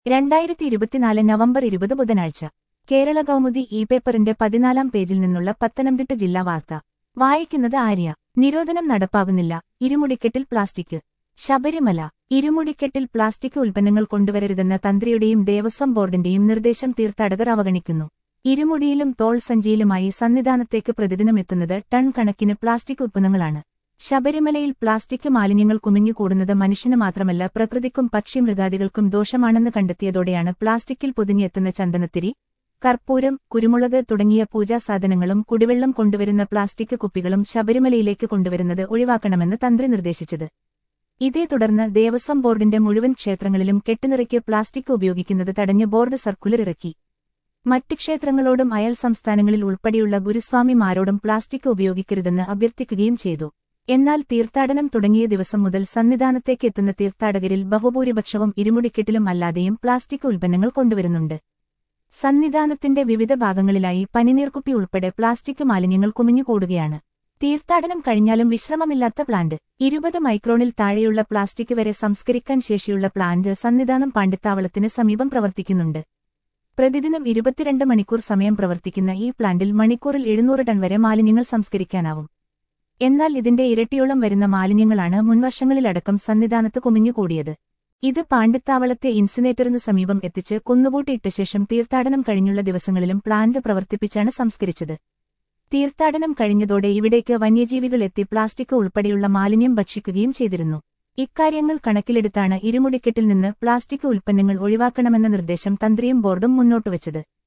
രണ്ടായിരത്തി ഇരുപത്തിനാല് നവംബർ ഇരുപത് ബുധനാഴ്ച കേരള കൗമുദി ഇ പേപ്പറിന്റെ പതിനാലാം പേജിൽ നിന്നുള്ള പത്തനംതിട്ട ജില്ലാ വാർത്ത വായിക്കുന്നത് ആര്യ നിരോധനം നടപ്പാകുന്നില്ല ഇരുമുടിക്കെട്ടിൽ പ്ലാസ്റ്റിക് ശബരിമല ഇരുമുടിക്കെട്ടിൽ പ്ലാസ്റ്റിക് ഉൽപ്പന്നങ്ങൾ കൊണ്ടുവരരുതെന്ന തന്ത്രിയുടെയും ദേവസ്വം ബോർഡിന്റെയും നിർദ്ദേശം തീർത്ഥാടകർ അവഗണിക്കുന്നു ഇരുമുടിയിലും തോൾ സഞ്ചിയിലുമായി സന്നിധാനത്തേക്ക് പ്രതിദിനമെത്തുന്നത് ടൺ കണക്കിന് പ്ലാസ്റ്റിക് ഉൽപ്പന്നങ്ങളാണ് ശബരിമലയിൽ പ്ലാസ്റ്റിക് മാലിന്യങ്ങൾ കുമിഞ്ഞുകൂടുന്നത് മനുഷ്യന് മാത്രമല്ല പ്രകൃതിക്കും പക്ഷിമൃഗാദികൾക്കും ദോഷമാണെന്ന് കണ്ടെത്തിയതോടെയാണ് പ്ലാസ്റ്റിക്കിൽ പൊതിഞ്ഞെത്തുന്ന ചന്ദനത്തിരി കർപ്പൂരം കുരുമുളക് തുടങ്ങിയ പൂജാസാധനങ്ങളും കുടിവെള്ളം കൊണ്ടുവരുന്ന പ്ലാസ്റ്റിക് കുപ്പികളും ശബരിമലയിലേക്ക് കൊണ്ടുവരുന്നത് ഒഴിവാക്കണമെന്ന് തന്ത്രി നിർദ്ദേശിച്ചത് ഇതേ തുടർന്ന് ദേവസ്വം ബോർഡിന്റെ മുഴുവൻ ക്ഷേത്രങ്ങളിലും കെട്ടുനിറയ്ക്ക് പ്ലാസ്റ്റിക് ഉപയോഗിക്കുന്നത് തടഞ്ഞ് ബോർഡ് സർക്കുലർ ഇറക്കി മറ്റ് ക്ഷേത്രങ്ങളോടും അയൽ സംസ്ഥാനങ്ങളിൽ ഉൾപ്പെടെയുള്ള ഗുരുസ്വാമിമാരോടും പ്ലാസ്റ്റിക് ഉപയോഗിക്കരുതെന്ന് അഭ്യർത്ഥിക്കുകയും ചെയ്തു എന്നാൽ തീർത്ഥാടനം തുടങ്ങിയ ദിവസം മുതൽ സന്നിധാനത്തേക്ക് എത്തുന്ന തീർത്ഥാടകരിൽ ബഹുഭൂരിപക്ഷവും ഇരുമുടിക്കെട്ടിലും അല്ലാതെയും പ്ലാസ്റ്റിക് ഉൽപ്പന്നങ്ങൾ കൊണ്ടുവരുന്നുണ്ട് സന്നിധാനത്തിന്റെ വിവിധ ഭാഗങ്ങളിലായി പനിനീർക്കുപ്പി ഉൾപ്പെടെ പ്ലാസ്റ്റിക് മാലിന്യങ്ങൾ കുമിഞ്ഞുകൂടുകയാണ് തീർത്ഥാടനം കഴിഞ്ഞാലും വിശ്രമമില്ലാത്ത പ്ലാന്റ് ഇരുപത് മൈക്രോണിൽ താഴെയുള്ള പ്ലാസ്റ്റിക് വരെ സംസ്കരിക്കാൻ ശേഷിയുള്ള പ്ലാന്റ് സന്നിധാനം പാണ്ഡിത്താവളത്തിന് സമീപം പ്രവർത്തിക്കുന്നുണ്ട് പ്രതിദിനം ഇരുപത്തിരണ്ട് മണിക്കൂർ സമയം പ്രവർത്തിക്കുന്ന ഈ പ്ലാന്റിൽ മണിക്കൂറിൽ എഴുന്നൂറ് ടൺ വരെ മാലിന്യങ്ങൾ സംസ്കരിക്കാനാവും എന്നാൽ ഇതിന്റെ ഇരട്ടിയോളം വരുന്ന മാലിന്യങ്ങളാണ് മുൻവർഷങ്ങളിലടക്കം സന്നിധാനത്ത് കുമിഞ്ഞുകൂടിയത് ഇത് പാണ്ഡിത്താവളത്തെ ഇൻസിനേറ്ററിന് സമീപം എത്തിച്ച് കുന്നുകൂട്ടിയിട്ട ശേഷം തീർത്ഥാടനം കഴിഞ്ഞുള്ള ദിവസങ്ങളിലും പ്ലാന്റ് പ്രവർത്തിപ്പിച്ചാണ് സംസ്കരിച്ചത് തീർത്ഥാടനം കഴിഞ്ഞതോടെ ഇവിടേക്ക് വന്യജീവികൾ എത്തി പ്ലാസ്റ്റിക് ഉൾപ്പെടെയുള്ള മാലിന്യം ഭക്ഷിക്കുകയും ചെയ്തിരുന്നു ഇക്കാര്യങ്ങൾ കണക്കിലെടുത്താണ് ഇരുമുടിക്കെട്ടിൽ നിന്ന് പ്ലാസ്റ്റിക് ഉൽപ്പന്നങ്ങൾ ഒഴിവാക്കണമെന്ന നിർദ്ദേശം തന്ത്രിയും ബോർഡും മുന്നോട്ടുവച്ചത്